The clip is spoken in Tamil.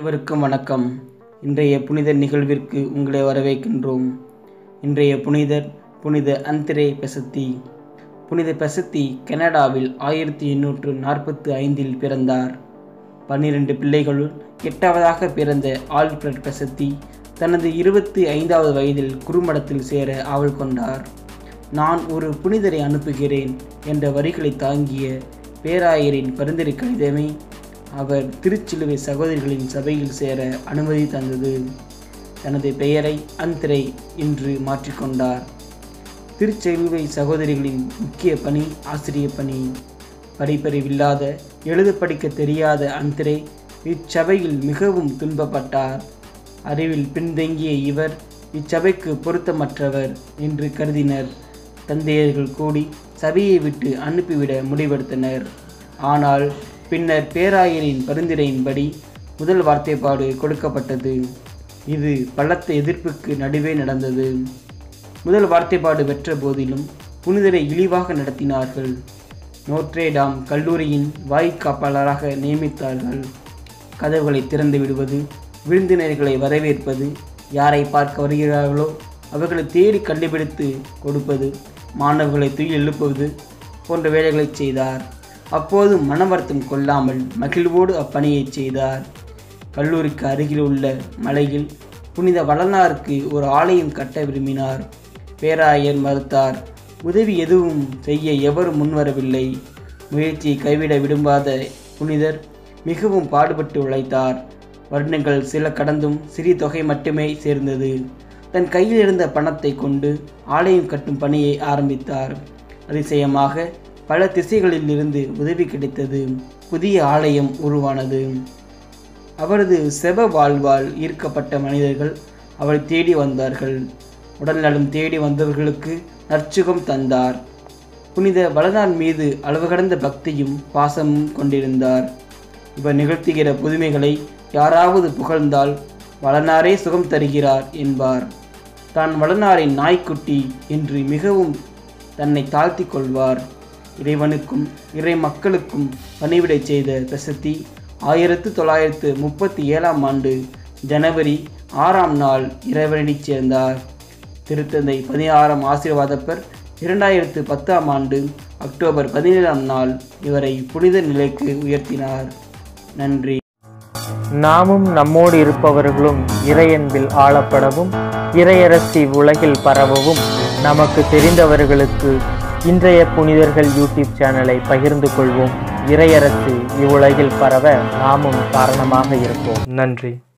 அனைவருக்கும் வணக்கம் இன்றைய புனித நிகழ்விற்கு உங்களை வரவேற்கின்றோம் இன்றைய புனிதர் புனித அந்திரே பெசத்தி புனித பெசத்தி கனடாவில் ஆயிரத்தி எண்ணூற்று நாற்பத்தி ஐந்தில் பிறந்தார் பன்னிரண்டு பிள்ளைகளுள் எட்டாவதாக பிறந்த ஆல்ஃபிரட் பெசத்தி தனது இருபத்தி ஐந்தாவது வயதில் குறுமடத்தில் சேர ஆவல் கொண்டார் நான் ஒரு புனிதரை அனுப்புகிறேன் என்ற வரிகளை தாங்கிய பேராயரின் பரிந்துரை கடிதமே அவர் திருச்சிலுவை சகோதரிகளின் சபையில் சேர அனுமதி தந்தது தனது பெயரை அந்திரை என்று மாற்றிக்கொண்டார் திருச்செலுவை சகோதரிகளின் முக்கிய பணி ஆசிரிய பணி படிப்பறிவில்லாத எழுத படிக்க தெரியாத அந்திரை இச்சபையில் மிகவும் துன்பப்பட்டார் அறிவில் பின்தங்கிய இவர் இச்சபைக்கு பொருத்தமற்றவர் என்று கருதினர் தந்தையர்கள் கூடி சபையை விட்டு அனுப்பிவிட முடிவெடுத்தனர் ஆனால் பின்னர் பேராயரின் பரிந்துரையின்படி முதல் வார்த்தைப்பாடு கொடுக்கப்பட்டது இது பலத்த எதிர்ப்புக்கு நடுவே நடந்தது முதல் வார்த்தைப்பாடு பெற்ற போதிலும் புனிதரை இழிவாக நடத்தினார்கள் நோட்ரேடாம் கல்லூரியின் வாய்க்காப்பாளராக நியமித்தார்கள் கதவுகளை திறந்து விடுவது விருந்தினர்களை வரவேற்பது யாரை பார்க்க வருகிறார்களோ அவர்களை தேடி கண்டுபிடித்து கொடுப்பது மாணவர்களை துயில் எழுப்புவது போன்ற வேலைகளை செய்தார் அப்போது மன வருத்தம் கொள்ளாமல் மகிழ்வோடு அப்பணியை செய்தார் கல்லூரிக்கு அருகில் உள்ள மலையில் புனித வளனாருக்கு ஒரு ஆலயம் கட்ட விரும்பினார் பேராயர் மறுத்தார் உதவி எதுவும் செய்ய எவரும் முன்வரவில்லை முயற்சியை கைவிட விரும்பாத புனிதர் மிகவும் பாடுபட்டு உழைத்தார் வருடங்கள் சில கடந்தும் சிறிய தொகை மட்டுமே சேர்ந்தது தன் கையில் இருந்த பணத்தை கொண்டு ஆலயம் கட்டும் பணியை ஆரம்பித்தார் அதிசயமாக பல திசைகளில் இருந்து உதவி கிடைத்தது புதிய ஆலயம் உருவானது அவரது செப வாழ்வால் ஈர்க்கப்பட்ட மனிதர்கள் அவரை தேடி வந்தார்கள் உடல்நலம் தேடி வந்தவர்களுக்கு நற்சுகம் தந்தார் புனித வளனார் மீது அளவு கடந்த பக்தியும் பாசமும் கொண்டிருந்தார் இவர் நிகழ்த்துகிற புதுமைகளை யாராவது புகழ்ந்தால் வளனாரே சுகம் தருகிறார் என்பார் தான் வளனாரின் நாய்க்குட்டி என்று மிகவும் தன்னை தாழ்த்தி கொள்வார் இறைவனுக்கும் இறை மக்களுக்கும் பணிவிடை செய்த பிரசத்தி ஆயிரத்து தொள்ளாயிரத்து முப்பத்தி ஏழாம் ஆண்டு ஜனவரி ஆறாம் நாள் இறைவனிச் சேர்ந்தார் திருத்தந்தை பதினாறாம் ஆசீர்வாதப்பர் இரண்டாயிரத்து பத்தாம் ஆண்டு அக்டோபர் பதினேழாம் நாள் இவரை புனித நிலைக்கு உயர்த்தினார் நன்றி நாமும் நம்மோடு இருப்பவர்களும் இறையன்பில் ஆளப்படவும் இறையரசி உலகில் பரவவும் நமக்கு தெரிந்தவர்களுக்கு இன்றைய புனிதர்கள் யூடியூப் சேனலை பகிர்ந்து கொள்வோம் இறையரசு இவ்வுலகில் பரவ நாமும் காரணமாக இருப்போம் நன்றி